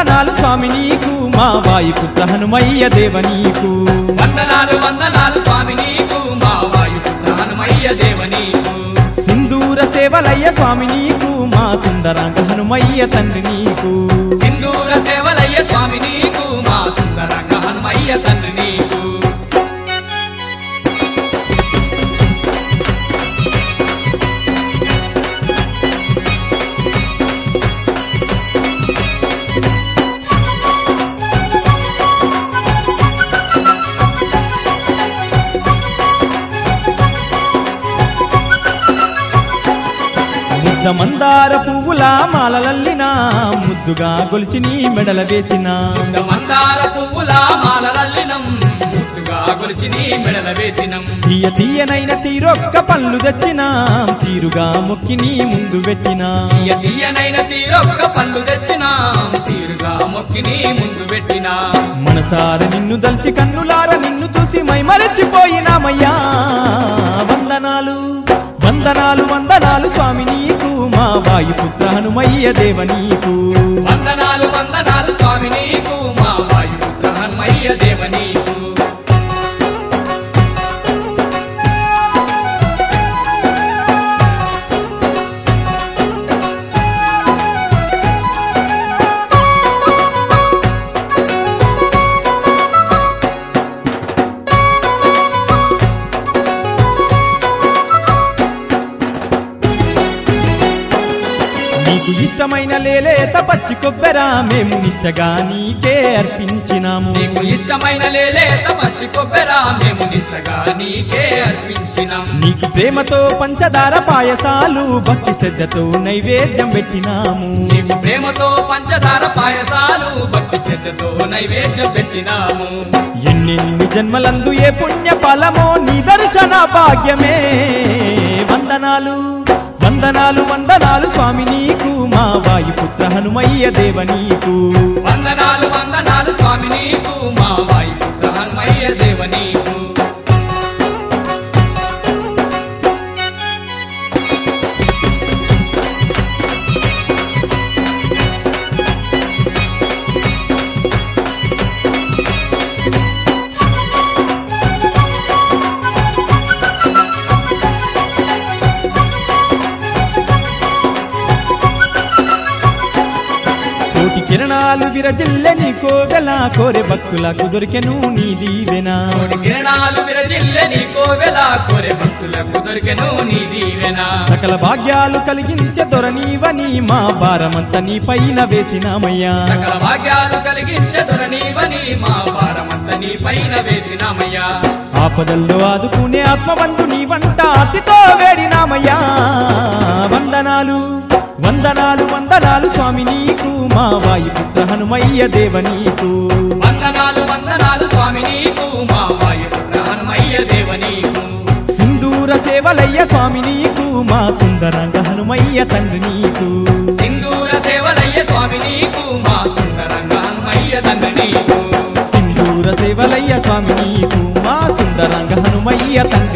వందనాలు స్వామి నీకు మా వాయుపుత్ర హనుమయ్య దేవ నీకు వందనాలు వందనాలు స్వామి నీకు మా వాయుపుత్ర హనుమయ్య దేవ నీకు సింధూర సేవలయ్య స్వామి నీకు మా సుందరాంగ హనుమయ్య తండ్రి నీకు సింధూర సేవలయ్య స్వామి నీకు మా సుందరంగ హనుమయ్య తండ్రి నీకు ముద్ద మందార పువ్వుల మాలలల్లిన ముద్దుగా గొలిచి నీ మెడల వేసిన ఇంత మందార పువ్వుల మాలలల్లినం ముద్దుగా గొలిచి నీ మెడల వేసినం తీయ తీయనైన తీరొక్క పళ్ళు తెచ్చిన తీరుగా మొక్కి నీ ముందు పెట్టిన తీయ తీయనైన తీరొక్క పళ్ళు తెచ్చినాం తీరుగా మొక్కిని ముందు పెట్టినా మనసార నిన్ను దల్చి కన్నులార నిన్ను చూసి మై మరచిపోయినామయ్యా వందనాలు వందనాలు వందనాలు స్వామి నీకు మా వాయుపుత్ర హనుమయ్య దేవ నీకు వందనాలు వందనాలు స్వామి నీకు మా వాయుపుత్ర హనుమయ్య దేవ నీకు నీకు ఇష్టమైన లేలేత పచ్చి కొబ్బెరా మేము నిష్టగా నీకే అర్పించినాము నీకు ఇష్టమైన లేలేత పచ్చి కొబ్బెరా మేము నిష్టగా నీకే అర్పించినాం నీకు ప్రేమతో పంచదార పాయసాలు భక్తి శ్రద్ధతో నైవేద్యం పెట్టినాము నీకు ప్రేమతో పంచదార పాయసాలు భక్తి శ్రద్ధతో నైవేద్యం పెట్టినాము ఎన్నెన్ని జన్మలందు ఏ పుణ్య ఫలమో నీ దర్శన భాగ్యమే వందనాలు వందనాలు వందనాలు స్వామి నీకు మా వాయుపుత్ర హనుమయ్య దేవ నీకు వందనాలు వందనాలు స్వామి నీకు మా వాయుపుత్ర హనుమయ్య దేవ నీకు కోటి కిరణాలు విరజిల్లె నీ కోవెల కోరె భక్తులకు దొరికెను నీ దీవెనా కోటి కిరణాలు విరజిల్లె నీ కోవెల కోరె భక్తులకు దొరికెను నీ దీవెన సకల భాగ్యాలు కలిగించే దొరనీవని మా భారమంతా నీ పైన వేసినామయ్యా సకల భాగ్యాలు కలిగించే దొరనీవని మా భారమంత నీ పైన వేసినామయ్యా ఆపదల్లో ఆదుకునే ఆత్మబంధు నీ వంట అతితో వేడినామయ్యా వందనాలు వందనాలు వందనాలు స్వామి నీకు మా వాయుపుత్ర హనుమయ్య దేవ నీకు వందనాలు వందనాలు స్వామి నీకు మా వాయుపుత్ర హనుమయ్య దేవ నీకు సింధూర సేవలయ్య స్వామి నీకు మా సుందరంగ హనుమయ్య తండ్రి నీకు సింధూర సేవలయ్య స్వామి నీకు మా సుందరంగ హనుమయ్య తండ్రి నీకు సింధూర సేవలయ్య స్వామి నీకు మా సుందరంగ హనుమయ్య తండ్రి